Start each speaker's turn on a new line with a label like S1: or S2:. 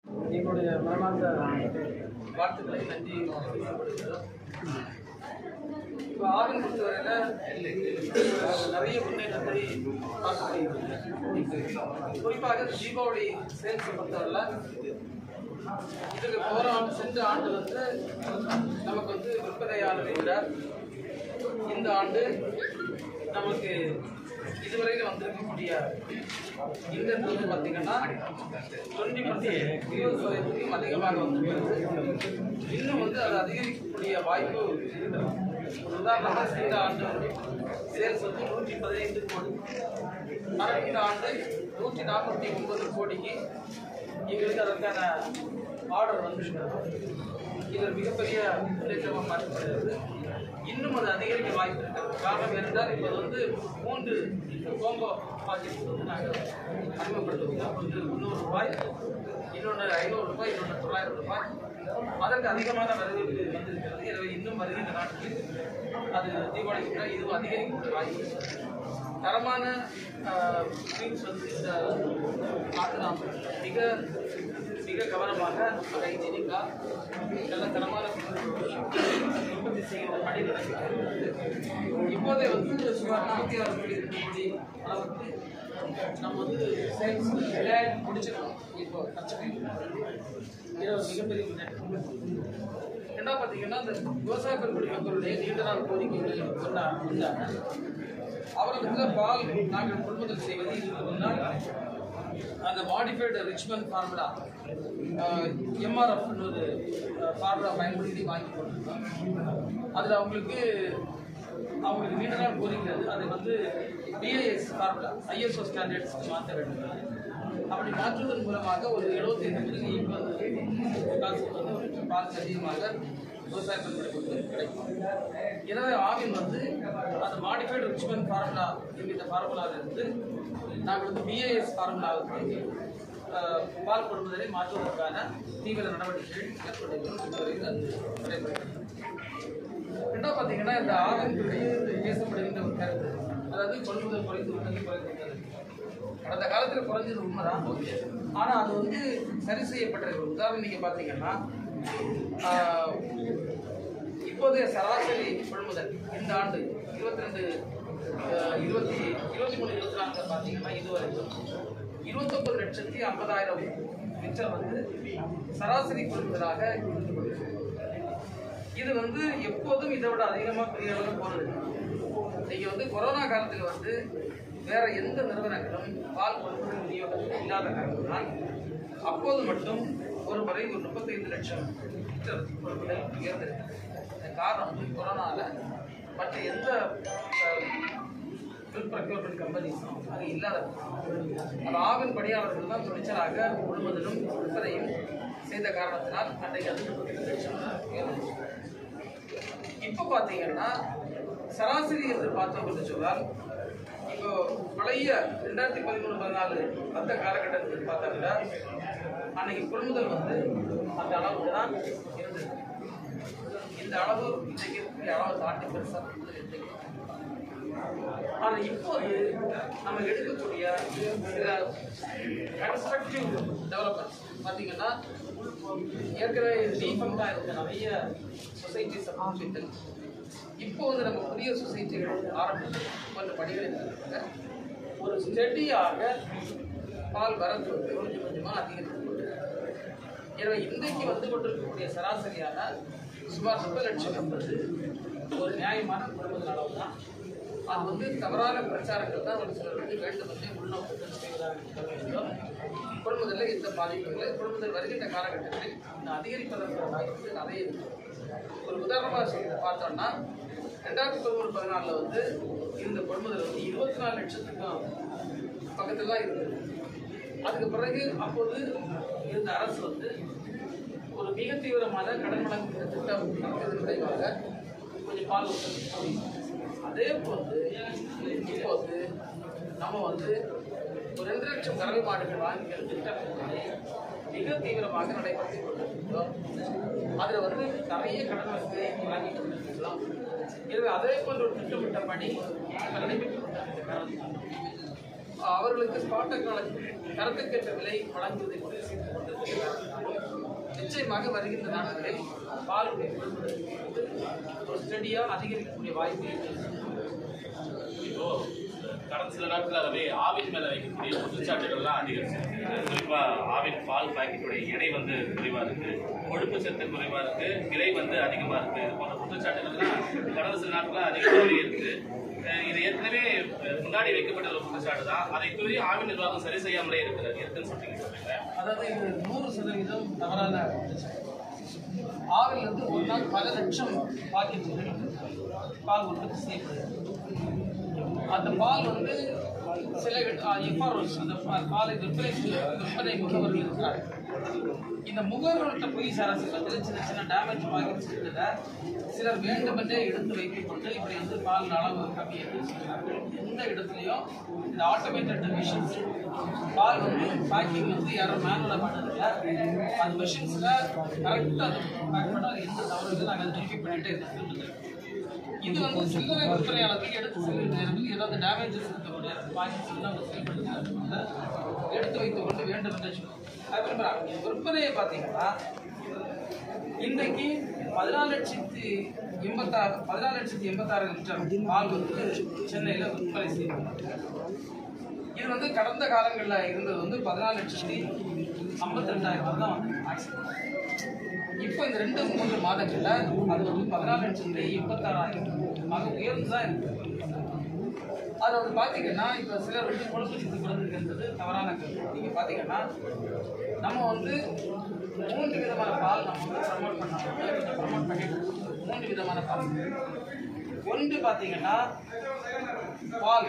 S1: எங்களுடைய மனமார்ந்த வாழ்த்துக்களை நன்றி தெரிவிக்கப்படுகிறோம் இப்போ ஆவின் பொறுத்தவரையில் நிறைய முன்னேற்றத்தை பார்க்க முடியுது குறிப்பாக தீபாவளி சேல்ஸை பொறுத்தவரையில் இதுக்கு போகிற ஆண்டு சென்ற ஆண்டு வந்து நமக்கு வந்து விற்பனையாளரை விட இந்த ஆண்டு நமக்கு இதுவரையில் வந்திருக்கக்கூடிய இந்த வந்து பார்த்தீங்கன்னா டுவெண்ட்டி பர்சன்ட் இருபது சதவீதத்துக்கும் அதிகமாக வந்திருக்கிறது இன்னும் வந்து அது அதிகரிக்கக்கூடிய வாய்ப்பு இருக்கிறது உதாரணமாக சென்ற ஆண்டு சேல்ஸ் வந்து நூற்றி பதினைந்து கோடி ஆனால் இந்த ஆண்டு நூற்றி நாற்பத்தி ஒன்பது கோடிக்கு எங்களுக்கு அதற்கான ஆர்டர் வந்துருக்கிறது இது ஒரு மிகப்பெரிய முன்னேற்றமாக பார்க்கப்படுகிறது இன்னும் அது அதிகரிக்க வாய்ப்பு இருக்கிறது காரணம் என்னென்றால் இப்போது வந்து மூன்று கோம்போ பாக்கெட் வந்து நாங்கள் அறிமுகப்படுத்துகிறோம் ஒன்று முந்நூறு ரூபாய் இன்னொன்று ஐநூறு ரூபாய் இன்னொன்று தொள்ளாயிரம் ரூபாய் அதற்கு அதிகமான வரவேற்பு வந்திருக்கிறது எனவே இன்னும் வருகின்ற நாட்களில் அது தீபாவளிக்கு பிறகு இதுவும் அதிகரிக்கக்கூடிய வாய்ப்பு இருக்கிறது. தரமான ஸ்வீட்ஸ் வந்து இந்த ஆண்டு நாம் மிக மிக கவனமாக ஹைஜீனிக்காக நல்ல தரமான உற்பத்தி செய்கிற பணி நடக்கிறது இப்போதே வந்து சுமார் நாற்பத்தி ஆறு கோடி கோடி அளவுக்கு நம்ம வந்து சேல்ஸ் முடிச்சிருக்கோம் இப்போ கச்சனை இது ஒரு மிகப்பெரிய முன்னேற்றம் ரெண்டாவது பார்த்தீங்கன்னா இந்த விவசாய பெருங்குடி மக்களுடைய நீண்ட நாள் கோரிக்கைகள் சொன்னா இருந்தாங்க அவர்களுக்கு பால் நாங்கள் கொள்முதல் செய்வது இதுக்கு முன்னால் அந்த மாடிஃபைடு ரிச்மன் ஃபார்முலா எம்ஆர்எஃப்னு ஒரு ஃபார்முலா பயன்படுத்தி வாங்கி கொண்டிருக்கோம் அதில் அவங்களுக்கு அவங்களுக்கு நீண்ட நாள் கோரிக்கை அது அதை வந்து பிஐஎஸ் ஃபார்முலா ஐஎஸ்ஓ ஸ்டாண்டர்ட்ஸ் மாற்ற வேண்டும் அப்படி மாற்றுவதன் மூலமாக ஒரு எழுபத்தைந்து மில்லி வந்து காசு வந்து ஒரு பால் அதிகமாக விவசாய பெருமளுக்கு வந்து கிடைக்கும் எனவே ஆவின் வந்து அந்த மாடிஃபைடு ரிச்மன் ஃபார்முலா என்கிற ஃபார்முலாவிலிருந்து நாங்கள் வந்து பிஏஎஸ் ஃபார்முலாவுக்கு அஹ், பால் கொள்முதலை மாற்றுவதற்கான தீவிர நடவடிக்கைகள் மேற்கொண்டிருக்கிறோம் இதுவரையில் அது நடைபெறுகிறது ரெண்டாவது பார்த்தீங்கன்னா இந்த ஆவினுடைய பேசப்படுகின்ற ஒரு கருத்து அதாவது கொள்முதல் குறைந்து விட்டது குறைந்து விட்டது கடந்த காலத்தில் குறைஞ்சது உண்மைதான் ஆனால் அது வந்து சரி செய்யப்பட்டிருக்கு உதாரணம் நீங்கள் பார்த்தீங்கன்னா ஆஹ், இப்போதைய சராசரி கொள்முதல் இந்த ஆண்டு இருபத்தி ரெண்டு இருபத்தி இருபத்தி மூணு இருபத்தி நான்கு பார்த்தீங்கன்னா இதுவரைக்கும் இருபத்தொன்பது லட்சத்தி ஐம்பதாயிரம் லிட்டர் வந்து சராசரி கொள்முதலாக இருந்து கொண்டிருக்கிறது இது வந்து எப்போதும் இதை விட அதிகமாக பெரிய அளவில் போனது நீங்க வந்து கொரோனா காலத்தில் வந்து வேற எந்த நிறுவனங்களும் பால் கொள்முதல் விநியோகத்தில் இல்லாத காரணத்தினால் அப்போது மட்டும் ஒரு முறை ஒரு முப்பத்தைந்து லட்சம் லிட்டர் கொள்முதல் உயர்ந்திருக்கு இந்த காரணம் வந்து கொரோனாவில் மற்ற எந்த மில்க் ப்ரக்யூர்மெண்ட் கம்பெனிஸும் அது இல்லாத அது ஆவின் பணியாளர்கள் தான் துணிச்சலாக கொள்முதலும் விற்பனையும் செய்த காரணத்தினால் அன்றைக்கு அது முப்பத்தைந்து லட்சம் உயர்ந்துச்சு இப்போ பார்த்தீங்கன்னா சராசரி என்று பார்த்தோம் என்று சொன்னால் இப்போ பழைய ரெண்டாயிரத்தி பதிமூணு பதினாலு அந்த காலகட்டத்தில் பார்த்தோம்னா அன்னைக்கு கொள்முதல் வந்து அந்த அளவுக்கு தான் இருந்தது இந்த அளவு இன்றைக்கு இருக்கக்கூடிய அளவை தாண்டி பெருசாக கொள்முதல் இன்றைக்கு ஆனால் இப்போது நம்ம எடுக்கக்கூடிய சில கன்ஸ்ட்ரக்டிவ் டெவலப்மெண்ட்ஸ் பார்த்தீங்கன்னா ஏற்கனவே டீஃபங்காக இருந்த நிறைய சொசைட்டிஸ் அமைப்பிட்டு இப்போ வந்து நம்ம புதிய சொசைட்டிகள் ஆரம்பித்து கொஞ்சம் பணிகளில் இருக்காங்க ஒரு ஸ்டெடியாக பால் வரத்து வந்து கொஞ்சம் கொஞ்சமாக அதிகரித்து கொண்டிருக்கிறது எனவே இன்றைக்கு வந்து கொண்டிருக்கக்கூடிய சராசரியான சுமார் முப்பது லட்சம் என்பது ஒரு நியாயமான கொள்முதல் அளவு தான் அது வந்து தவறான பிரச்சாரங்கள் தான் ஒரு சிலர் வந்து வேண்டுமென்றே உள்நோக்கத்தில் செய்வதாக இருக்க வேண்டும் கொள்முதலில் எந்த பாதிப்பும் இல்லை கொள்முதல் வருகின்ற காலகட்டத்தில் இந்த அதிகரிப்பதற்கான வாய்ப்பு நிறைய இருக்கு ஒரு உதாரணமாக சொல்லி பார்த்தோம்னா ரெண்டாயிரத்தி பதிமூணு பதினாலில் வந்து இந்த கொள்முதல் வந்து இருபத்தி நாலு லட்சத்துக்கும் பக்கத்தில் தான் இருந்தது அதுக்கு பிறகு அப்போது இருந்த அரசு வந்து ஒரு மிக தீவிரமான கடன் வழங்குகிற திட்டம் நடந்ததன் விளைவாக கொஞ்சம் பால் உற்பத்தி கூடியது. அதே போன்று இப்போது நம்ம வந்து ஒரு ரெண்டு லட்சம் கறவை மாடுகள் வாங்கிக்கிற திட்டம் என்பதை மிக தீவிரமாக நடைபெற்று கொண்டிருக்கிறோம் அதில் வந்து நிறைய கடன் வசதியை வாங்கி கொண்டிருக்கிறோம் எனவே அதே போன்ற ஒரு திட்டமிட்ட பணி இப்ப நடைபெற்று கொண்டிருக்கிற காரணத்தினால் அவர்களுக்கு ஸ்பாட் டெக்னாலஜி தரத்துக்கேற்ற விலை வழங்குவதை உறுதி செய்து கொண்டிருக்கிறார்கள் நிச்சயமாக வருகின்ற நாட்களில் பால் கொள்முதல் வந்து ஒரு ஸ்டடியாக அதிகரிக்கக்கூடிய வாய்ப்பு இருக்கிறது
S2: இப்போ கடந்த சில நாட்களாகவே ஆவின் மேல வைக்கக்கூடிய குற்றச்சாட்டுகள்லாம் அதிகரிச்சிருக்கு குறிப்பா ஆவின் பால் பாக்கெட்டுடைய எடை வந்து குறைவா இருக்கு கொழுப்பு சத்து குறைவா இருக்கு விலை வந்து அதிகமா இருக்கு இது போன்ற குற்றச்சாட்டுகள்லாம் கடந்த சில நாட்களா அதிகமாகவே இருக்கு அஹ் இது ஏற்கனவே அஹ், முன்னாடி வைக்கப்பட்ட ஒரு குற்றச்சாட்டு தான் அதை கூறி ஆவின் நிர்வாகம் சரி செய்யாமலே இருக்கிறது இருக்குன்னு சொல்றீங்க சொல்றீங்க
S1: அதாவது இது நூறு சதவீதம் தவறான குற்றச்சாட்டு. ஆவில இருந்து ஒரு நாள் பல லட்சம் பாக்கெட்டுகள் பால் உற்பத்தி செய்யப்படுகிறது அந்த பால் வந்து சில எஃப்ஆர்ஓஸ் அந்த பா- பாலை விற்பனை செய்ய- விற்பனை முகவர்கள் இருக்கிறார்கள் இந்த முகவர்கள்ட்ட போய் சராசரி சின்ன சின்ன டேமேஜ் பாக்கெட்ஸ் இருக்கிறத சிலர் வேண்டுமென்றே எடுத்து வைத்துக் கொண்டு இப்படி வந்து பால் அளவு கம்மியாக சொல்கிறார்கள் எந்த இடத்துலையும் இந்த ஆட்டோமேட்டட் மிஷின்ஸ் பால் வந்து பேக்கிங் வந்து யாரும் மேனுவலாக பண்ணதில்லை அந்த மிஷின்ஸில் கரெக்டாக அது பேக் பண்ணால் எந்த தவறுகளும் நாங்கள் வெரிஃபை பண்ணிகிட்டே இருக்கோம் இது வந்து சில்லறை விற்பனையாளர்கள் எடுத்து செல்லும் நேரத்தில் ஏதாவது டேமேஜஸ் இருக்கக்கூடிய பாக்கெட்ஸ் எல்லாம் அவங்க செயல்படுத்துகிறாங்க எடுத்து வைத்துக் கொண்டு வேண்டும் என்று சொல்லுவோம் அது விரும்புகிறாங்க விற்பனையை பார்த்தீங்கன்னா இன்றைக்கு பதினாலு லட்சத்தி எண்பத்தாறு பதினாலு லட்சத்தி எண்பத்தாறு லிட்டர் பால் வந்து சென்னையில் விற்பனை செய்யப்படுது இது வந்து கடந்த காலங்களில் இருந்தது வந்து பதினாலு லட்சத்தி ஐம்பத்தி ரெண்டாயிரம் ரூபாய் தான் வந்து maximum. இப்போ இந்த ரெண்டு மூன்று மாதங்களில் அது வந்து பதினாலு லட்சத்தி எண்பத்தாறாயிரம் ஆக உயர்ந்து தான் இருக்கு அது வந்து பார்த்தீங்கன்னா இப்போ சிலர் வந்து கொழுப்பு சத்து குறைஞ்சிருக்கிறது தவறான கருத்து நீங்கள் பார்த்தீங்கன்னா நம்ம வந்து மூன்று விதமான பால் நம்ம வந்து ப்ரமோட் பண்ணோம் ப்ரமோட் பண்ணிட்டு இருக்கோம். மூன்று விதமான பால் ஒன்று பார்த்தீங்கன்னா பால்